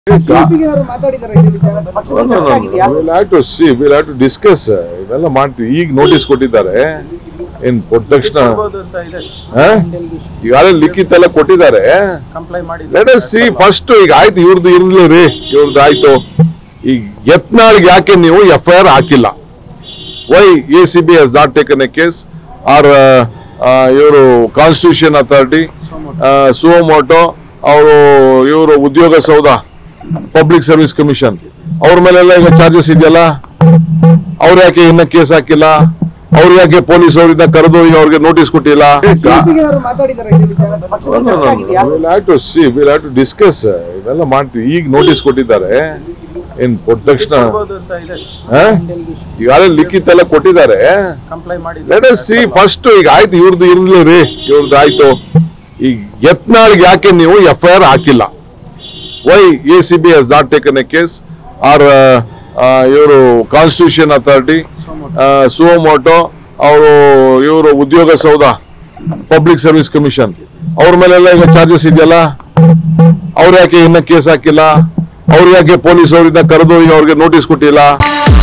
ಏನಾದ್ರು ಮಾತಾಡಿದಾರೆ ಇದ್ರ ವಿಚಾರ ಪಕ್ಷದಲ್ಲಿ ಚರ್ಚೆ ಆಗಿದ್ಯಾ? Will have to see will have to discuss ಇವೆಲ್ಲ ಮಾಡ್ತೀವಿ ಈಗ ನೋಟಿಸ್ ಕೊಟ್ಟಿದ್ದಾರೆ ಏನ್ ಕೊಟ್ಟ ತಕ್ಷಣ ಕೊಡ್ಬೋದು ಅಂತ ಇದೆ ಆ? ಈಗಾಗಲೇ ಲಿಖಿತ ಎಲ್ಲ ಕೊಟ್ಟಿದ್ದಾರೆ ಕಂಪ್ಲೈ ಮಾಡಿ ಲೆಟ್ ಅಸ್ ಸಿ ಫಸ್ಟ್ ಈಗ ಆಯ್ತು ಇವ್ರದ್ದು ಇರ್ಲಿ ರೀ ಇವ್ರದ್ದು ಆಯ್ತು ಈಗ ಯತ್ನಾಳ್ಗೆ ಯಾಕೆ ನೀವು ಎಫ್ ಐ ಆರ್ ಹಾಕಿಲ್ಲ why A C B is not taken a case are ಇವರು ಕಾನ್ಸ್ಟಿಟ್ಯೂಷನ್ ಅಥಾರಿಟಿ ಸುವಮೋಟೋ ಅವರು ಇವರು ಉದ್ಯೋಗ ಸೌಧ ಪಬ್ಲಿಕ್ ಸರ್ವಿಸ್ ಕಮಿಷನ್ ಅವ್ರ ಮೇಲೆಲ್ಲ ಈಗ ಚಾರ್ಜಸ್ ಇದೆಯಲ್ಲ ಅವ್ರು ಯಾಕೆ ಇನ್ನ ಕೇಸ್ ಹಾಕಿಲ್ಲ ಅವ್ರು ಯಾಕೆ ಪೊಲೀಸ್ ಅವರಿಂದ ಕರೆದು ಈಗ ಅವ್ರಿಗೆ ನೋಟಿಸ್ ಕೊಟ್ಟಿಲ್ಲ ಏನಾದ್ರು ಮಾತಾಡಿದಾರೆ ಇದ್ರ ವಿಚಾರ ಪಕ್ಷದಲ್ಲಿ ಚರ್ಚೆ ಆಗಿದ್ಯಾ? Will have to see will have to discuss ಇವೆಲ್ಲ ಮಾಡ್ತೀವಿ ಈಗ ನೋಟಿಸ್ ಕೊಟ್ಟಿದ್ದಾರೆ ಏನ್ ಕೊಟ್ಟ ತಕ್ಷಣ ಕೊಡ್ಬೋದು ಅಂತ ಇದೆ ಆ? ಈಗಾಗಲೇ ಲಿಖಿತ ಎಲ್ಲ ಕೊಟ್ಟಿದ್ದಾರೆ ಕಂಪ್ಲೈ ಮಾಡಿ ಲೆಟ್ ಅಸ್ ಸಿ ಫಸ್ಟ್ ಈಗ ಆಯ್ತು ಇವ್ರದ್ದು ಇರ್ಲಿ ರೀ ಇವ್ರದ್ದು ಆಯ್ತು ಈಗ ಯತ್ನಾಳ್ಗೆ ಯಾಕೆ ನೀವು ಎಫ್ ಐ ಆರ್ ಹಾಕಿಲ್ಲ why A C B is not taken a case are ಇವರು ಕಾನ್ಸ್ಟಿಟ್ಯೂಷನ್ ಅಥಾರಿಟಿ ಸುವಮೋಟೋ ಅವರು ಇವರು ಉದ್ಯೋಗ ಸೌಧ ಪಬ್ಲಿಕ್ ಸರ್ವಿಸ್ ಕಮಿಷನ್ ಅವ್ರ ಮೇಲೆಲ್ಲ ಈಗ ಚಾರ್ಜಸ್ ಇದೆಯಲ್ಲ ಅವ್ರು ಯಾಕೆ ಇನ್ನ ಕೇಸ್ ಹಾಕಿಲ್ಲ ಅವ್ರು ಯಾಕೆ ಪೊಲೀಸ್ ಅವರಿಂದ ಕರೆದು ಈಗ ಅವ್ರಿಗೆ ನೋಟಿಸ್ ಕೊಟ್ಟಿಲ್ಲ